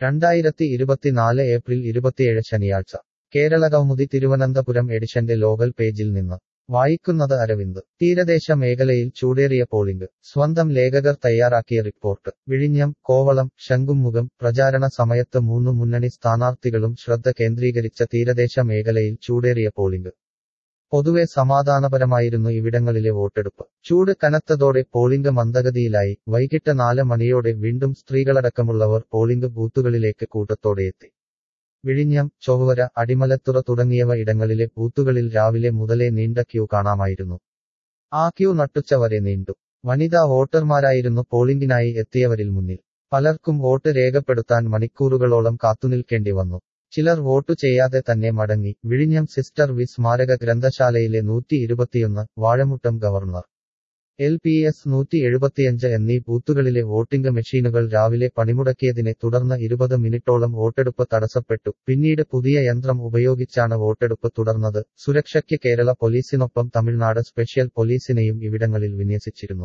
രണ്ടായിരത്തി ഇരുപത്തിനാല് ഏപ്രിൽ ഇരുപത്തിയേഴ് ശനിയാഴ്ച കേരള കൗമുദി തിരുവനന്തപുരം എഡിഷന്റെ ലോകൽ പേജിൽ നിന്ന് വായിക്കുന്നത് അരവിന്ദ് തീരദേശ മേഖലയിൽ ചൂടേറിയ പോളിംഗ് സ്വന്തം ലേഖകർ തയ്യാറാക്കിയ റിപ്പോർട്ട് വിഴിഞ്ഞം കോവളം ശംഖുമുഖം പ്രചാരണ സമയത്ത് മൂന്ന് മുന്നണി സ്ഥാനാർത്ഥികളും ശ്രദ്ധ കേന്ദ്രീകരിച്ച തീരദേശ മേഖലയിൽ ചൂടേറിയ പോളിംഗ് പൊതുവെ സമാധാനപരമായിരുന്നു ഇവിടങ്ങളിലെ വോട്ടെടുപ്പ് ചൂട് കനത്തതോടെ പോളിംഗ് മന്ദഗതിയിലായി വൈകിട്ട് നാല് മണിയോടെ വീണ്ടും സ്ത്രീകളടക്കമുള്ളവർ പോളിംഗ് ബൂത്തുകളിലേക്ക് കൂട്ടത്തോടെയെത്തി വിഴിഞ്ഞം ചൊവ്വര അടിമലത്തുറ തുടങ്ങിയവ ഇടങ്ങളിലെ ബൂത്തുകളിൽ രാവിലെ മുതലേ നീണ്ട ക്യൂ കാണാമായിരുന്നു ആ ക്യൂ നട്ടുച്ച വരെ നീണ്ടു വനിതാ വോട്ടർമാരായിരുന്നു പോളിംഗിനായി എത്തിയവരിൽ മുന്നിൽ പലർക്കും വോട്ട് രേഖപ്പെടുത്താൻ മണിക്കൂറുകളോളം കാത്തുനിൽക്കേണ്ടി വന്നു ചിലർ വോട്ടു ചെയ്യാതെ തന്നെ മടങ്ങി വിഴിഞ്ഞം സിസ്റ്റർ വി സ്മാരക ഗ്രന്ഥശാലയിലെ നൂറ്റി ഇരുപത്തിയൊന്ന് Vazhamuttam governor L P S നൂറ്റി എഴുപത്തിയഞ്ച് എന്നീ ബൂത്തുകളിലെ വോട്ടിംഗ് മെഷീനുകൾ രാവിലെ പണിമുടക്കിയതിനെ തുടർന്ന് ഇരുപത് മിനിറ്റോളം വോട്ടെടുപ്പ് തടസ്സപ്പെട്ടു പിന്നീട് പുതിയ യന്ത്രം ഉപയോഗിച്ചാണ് വോട്ടെടുപ്പ് തുടർന്നത് സുരക്ഷയ്ക്ക് കേരള പോലീസിനൊപ്പം തമിഴ്നാട് സ്പെഷ്യൽ പോലീസിനെയും ഇവിടങ്ങളിൽ വിന്യസിച്ചിരുന്നു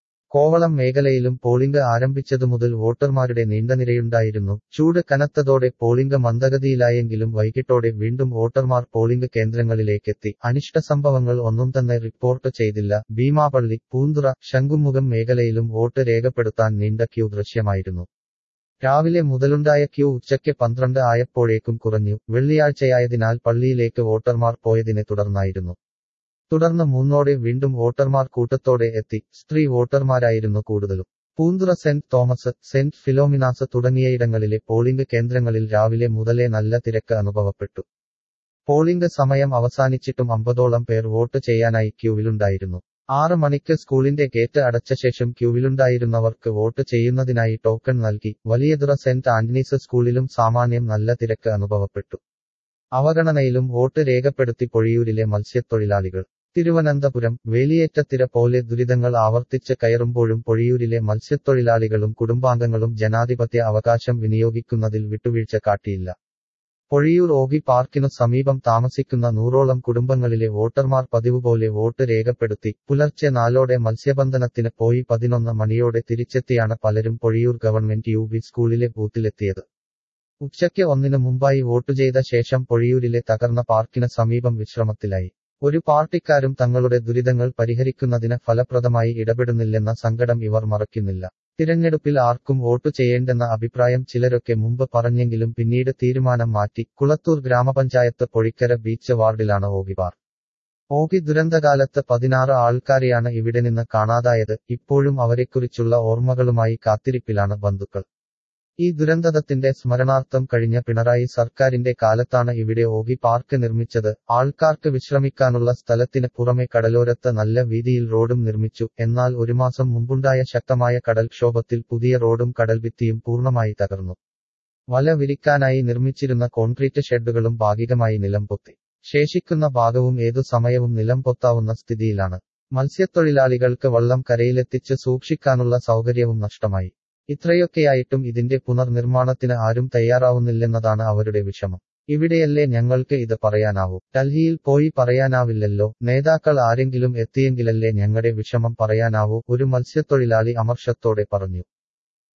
കോവളം മേഖലയിലും പോളിംഗ് ആരംഭിച്ചതുമുതൽ വോട്ടർമാരുടെ നീണ്ട നിരയുണ്ടായിരുന്നു ചൂട് കനത്തതോടെ പോളിംഗ് മന്ദഗതിയിലായെങ്കിലും വൈകിട്ടോടെ വീണ്ടും വോട്ടർമാർ പോളിംഗ് കേന്ദ്രങ്ങളിലേക്കെത്തി അനിഷ്ട സംഭവങ്ങൾ ഒന്നും തന്നെ റിപ്പോർട്ട് ചെയ്തില്ല ഭീമാപള്ളി പൂന്തുറ ശംഖുമുഖം മേഖലയിലും വോട്ട് രേഖപ്പെടുത്താൻ നീണ്ട ക്യൂ ദൃശ്യമായിരുന്നു രാവിലെ മുതലുണ്ടായ ക്യൂ ഉച്ചയ്ക്ക് പന്ത്രണ്ട് ആയപ്പോഴേക്കും കുറഞ്ഞു വെള്ളിയാഴ്ചയായതിനാൽ പള്ളിയിലേക്ക് വോട്ടർമാർ പോയതിനെ തുടർന്നായിരുന്നു തുടർന്ന് മൂന്നോടെ വീണ്ടും വോട്ടർമാർ കൂട്ടത്തോടെ എത്തി സ്ത്രീ വോട്ടർമാരായിരുന്നു കൂടുതലും Poonthura saint Thomas saint Philomena's തുടങ്ങിയയിടങ്ങളിലെ പോളിംഗ് കേന്ദ്രങ്ങളിൽ രാവിലെ മുതലേ നല്ല തിരക്ക് അനുഭവപ്പെട്ടു പോളിംഗ് സമയം അവസാനിച്ചിട്ടും അമ്പതോളം പേർ വോട്ട് ചെയ്യാനായി ക്യൂവിലുണ്ടായിരുന്നു ആറ് മണിക്ക് സ്കൂളിന്റെ ഗേറ്റ് അടച്ച ശേഷം ക്യൂവിലുണ്ടായിരുന്നവർക്ക് വോട്ട് ചെയ്യുന്നതിനായി ടോക്കൺ നൽകി വലിയതുറ സെന്റ് ആന്റണീസ് സ്കൂളിലും സാമാന്യം നല്ല തിരക്ക് അനുഭവപ്പെട്ടു അവഗണനയിലും വോട്ട് രേഖപ്പെടുത്തി പൊഴിയൂരിലെ മത്സ്യത്തൊഴിലാളികൾ തിരുവനന്തപുരം വേലിയേറ്റത്തിര പോലെ ദുരിതങ്ങൾ ആവർത്തിച്ച് കയറുമ്പോഴും പൊഴിയൂരിലെ മത്സ്യത്തൊഴിലാളികളും കുടുംബാംഗങ്ങളും ജനാധിപത്യ അവകാശം വിനിയോഗിക്കുന്നതിൽ വിട്ടുവീഴ്ച കാട്ടിയില്ല പൊഴിയൂർ ഓഗി പാർക്കിനു സമീപം താമസിക്കുന്ന നൂറോളം കുടുംബങ്ങളിലെ വോട്ടർമാർ പതിവുപോലെ വോട്ട് രേഖപ്പെടുത്തി പുലർച്ചെ നാലോടെ മത്സ്യബന്ധനത്തിന് പോയി പതിനൊന്ന് മണിയോടെ തിരിച്ചെത്തിയാണ് പലരും പൊഴിയൂർ ഗവൺമെന്റ് യു സ്കൂളിലെ ബൂത്തിലെത്തിയത് ഉച്ചയ്ക്ക് ഒന്നിനു മുമ്പായി വോട്ട് ചെയ്ത ശേഷം പൊഴിയൂരിലെ തകർന്ന പാർക്കിന് സമീപം വിശ്രമത്തിലായി ഒരു പാർട്ടിക്കാരും തങ്ങളുടെ ദുരിതങ്ങൾ പരിഹരിക്കുന്നതിന് ഫലപ്രദമായി ഇടപെടുന്നില്ലെന്ന സങ്കടം ഇവർ മറയ്ക്കുന്നില്ല തിരഞ്ഞെടുപ്പിൽ ആർക്കും വോട്ട് ചെയ്യേണ്ടെന്ന അഭിപ്രായം ചിലരൊക്കെ മുമ്പ് പറഞ്ഞെങ്കിലും പിന്നീട് തീരുമാനം മാറ്റി കുളത്തൂർ ഗ്രാമപഞ്ചായത്ത് പൊഴിക്കര ബീച്ച് വാർഡിലാണ് ഓഗിപാർ ഓഗി ദുരന്തകാലത്ത് പതിനാറ് ആൾക്കാരെയാണ് ഇവിടെ നിന്ന് കാണാതായത് ഇപ്പോഴും അവരെക്കുറിച്ചുള്ള ഓർമ്മകളുമായി കാത്തിരിപ്പിലാണ് ബന്ധുക്കൾ ഈ ദുരന്തത്തിന്റെ സ്മരണാർത്ഥം കഴിഞ്ഞ പിണറായി സർക്കാരിന്റെ കാലത്താണ് ഇവിടെ ഓഗി പാർക്ക് നിർമ്മിച്ചത് ആൾക്കാർക്ക് വിശ്രമിക്കാനുള്ള സ്ഥലത്തിന് പുറമെ കടലോരത്ത് നല്ല വീതിയിൽ റോഡും നിർമ്മിച്ചു എന്നാൽ ഒരു മാസം മുമ്പുണ്ടായ ശക്തമായ കടൽക്ഷോഭത്തിൽ പുതിയ റോഡും കടൽഭിത്തിയും പൂർണ്ണമായി തകർന്നു വല വിരിക്കാനായി നിർമ്മിച്ചിരുന്ന കോൺക്രീറ്റ് ഷെഡുകളും ഭാഗികമായി നിലംപൊത്തി ശേഷിക്കുന്ന ഭാഗവും ഏതു സമയവും നിലംപൊത്താവുന്ന സ്ഥിതിയിലാണ് മത്സ്യത്തൊഴിലാളികൾക്ക് വള്ളം കരയിലെത്തിച്ച് സൂക്ഷിക്കാനുള്ള സൗകര്യവും നഷ്ടമായി ഇത്രയൊക്കെയായിട്ടും ഇതിന്റെ പുനർനിർമ്മാണത്തിന് ആരും തയ്യാറാവുന്നില്ലെന്നതാണ് അവരുടെ വിഷമം ഇവിടെയല്ലേ ഞങ്ങൾക്ക് ഇത് പറയാനാവൂ ഡൽഹിയിൽ പോയി പറയാനാവില്ലല്ലോ നേതാക്കൾ ആരെങ്കിലും എത്തിയെങ്കിലല്ലേ ഞങ്ങളുടെ വിഷമം പറയാനാവൂ ഒരു മത്സ്യത്തൊഴിലാളി അമർഷത്തോടെ പറഞ്ഞു